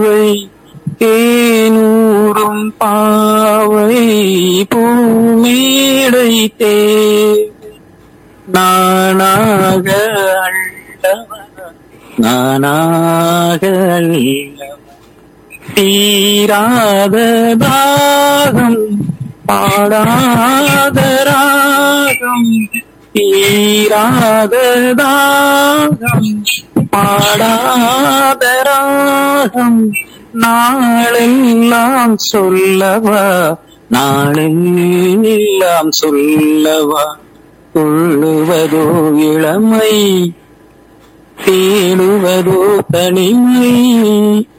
பாவை தேனூரும் பாவை பூமேடை தே நானாக அள்ளவா நானாக அள்ளவா தீராத தாகம் பாடாத ராகம் தீராத தாகம் பாடாத ராகம் நாளெல்லாம் சொல்லவா நாளெல்லாம் சொல்லவா கொள்ளுவதோ இளமை தேடுவதோ தனிமை